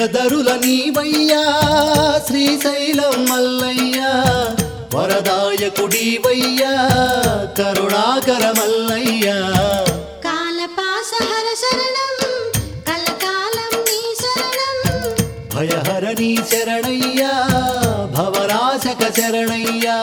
గిరులదరుల నీవయ్యా శ్రీశైలం మల్లయ్యా వరదాయకుడివయ్యా కరుణాకర మల్లయ్యా కాలపాసహర శరణం కలకాలం నీ శరణం భయహరణి శరణయ్యా భవరాశక శరణయ్యా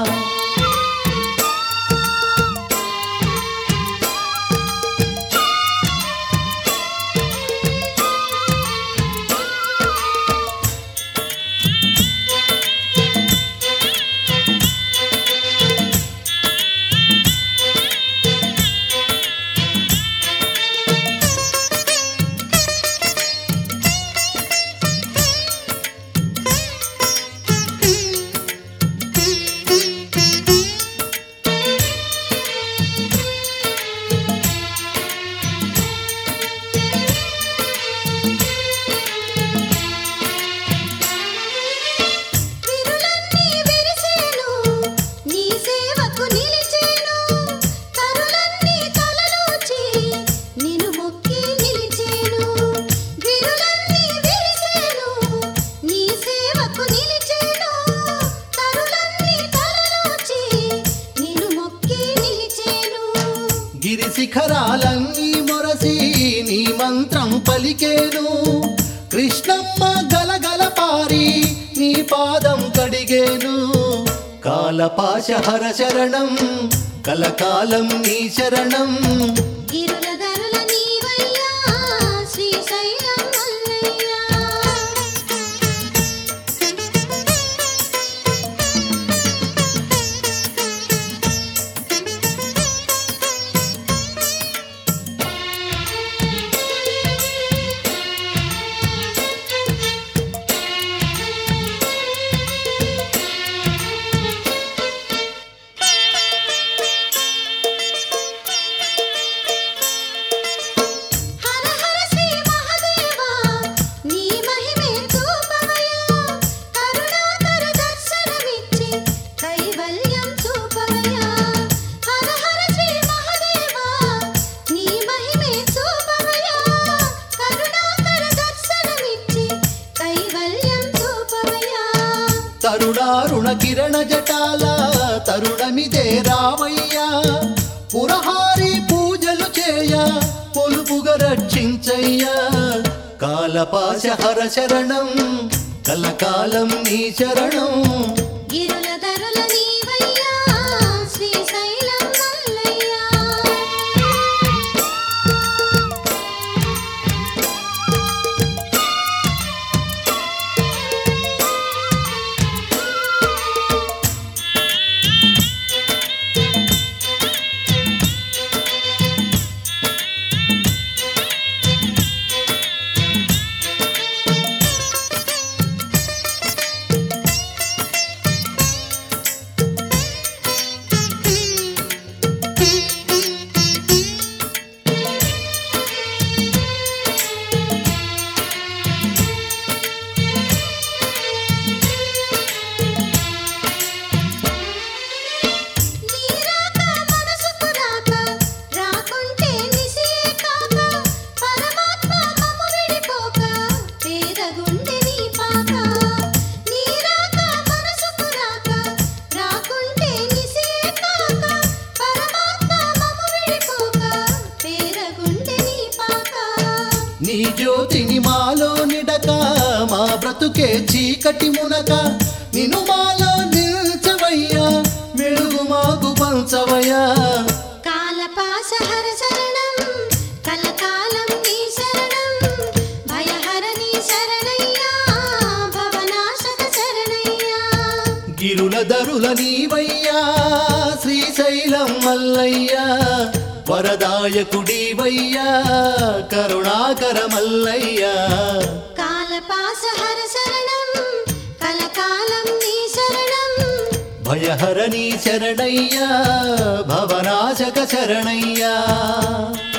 విరులన్నీ విరిసేను నీ సేవకు నిలిచేను కరులన్నీ తలలోచి నిన్ను మొక్కి నిలిచేను విరులన్నీ విరిసేను నీ సేవకు నిలిచేను కరులన్నీ తలలోచి నిన్ను మొక్కి నిలిచేను గిరి శిఖరాలన్నీ మొరసి నీ మంత్రం పలికేను కృష్ణమ్మ గలగల పారి నీ పాదం కడిగేను కాలపాశహర శరణం కలకాలం నీ శరణం గిరుల ధరుల నీవయ్యా శ్రీశైలం మల్లయ్యా హర హర శ్రీ మహాదేవా నీ మహిమే చూపవయ్యా కరుణాకర దర్శనమిచ్చి కైవల్యం చూపవయ్యా హర హర శ్రీ మహాదేవా నీ మహిమే చూపవయ్యా కరుణాకర దర్శనమిచ్చి కైవల్యం చూపవయ్యా తరుణారుణ కిరణ జటాల తరుణమిదే రావయ్యా పురహారి పూజలు చేయ పొలుపుగా రక్షించయ్యా కాలపాశహర శరణం కలకాలం నీ శరణం గిరుల ధరుల నీవయ్యా శ్రీశైలం మల్లయ్యా నీరాక మనసుకు రాక రాకుంటే నిసే కాక పరమాత్మ మమ్ము విడిపోక పేదగుండె నీ పాక నీరాక మనసుకు రాక రాకుంటే నిసే కాక పరమాత్మ మమ్ము విడిపోక పేదగుండె నీ పాక నీ జ్యోతిని మాలో నిడక మా బ్రతుకే చీకటి మునక నిన్ను మాలో నిల్చవయ్యా వెలుగు మాకు పంచవయ్యా కాలపాసహర శరణం కలకాలం నీ శరణం భయహర నీ శరణయ్యా భవనాశక శరణయ్యా గిరుల దరుల నీవయ్యా శ్రీశైలం మల్లయ్యా వరదాయకుడివయ్యా కరుణాకర మల్లయ్యా కాలపాసహర శరణం కలకాలం నీ శరణం భయహరణి శరణయ్యా భవనాశక శరణయ్యా